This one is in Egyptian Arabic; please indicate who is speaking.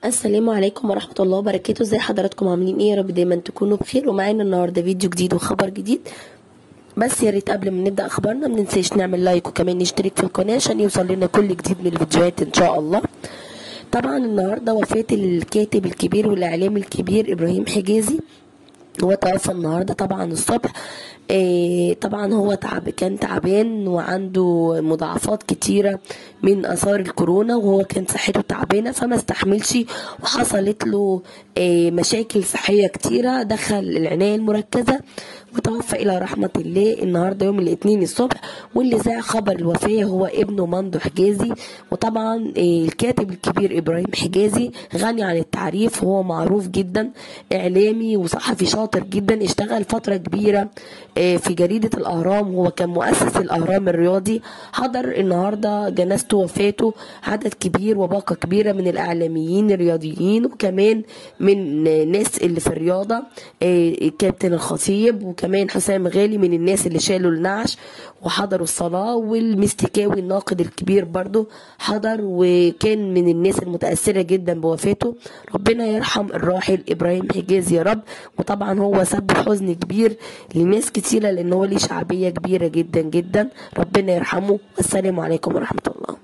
Speaker 1: السلام عليكم ورحمة الله وبركاته ازي حضراتكم عاملين ايه يا رب دايما تكونوا بخير ومعانا النهاردة فيديو جديد وخبر جديد بس يا ريت قبل ما نبدأ اخبارنا ما ننساش نعمل لايك وكمان نشترك في القناة عشان يوصل لنا كل جديد من الفيديوهات ان شاء الله طبعا النهاردة وفاة الكاتب الكبير والاعلامي الكبير ابراهيم حجازي هو توفى النهارده طبعا الصبح إيه طبعا هو تعب كان تعبان وعنده مضاعفات كتيرة من آثار الكورونا وهو كان صحته تعبانة فما استحملش وحصلت له إيه مشاكل صحية كتيرة دخل العناية المركزة وتوفى إلى رحمة الله النهاردة يوم الاثنين الصبح واللي ذاع خبر الوفاة هو ابنه مندو حجازي وطبعا إيه الكاتب الكبير إبراهيم حجازي غني عن التعريف وهو معروف جدا إعلامي وصحفي شاطر جدا اشتغل فترة كبيرة في جريدة الأهرام وهو كان مؤسس الأهرام الرياضي حضر النهاردة جنازته وفاته عدد كبير وباقة كبيرة من الإعلاميين الرياضيين وكمان من ناس اللي في الرياضة كابتن الخطيب وكمان حسام غالي من الناس اللي شالوا النعش وحضروا الصلاة والمستكاوي الناقد الكبير برضو حضر وكان من الناس المتأثرة جدا بوفاته ربنا يرحم الراحل إبراهيم حجاز يا رب وطبعا هو سبب حزن كبير لناس كتيرة لأن هو ليه شعبية كبيرة جدا جدا ربنا يرحمه والسلام عليكم ورحمة الله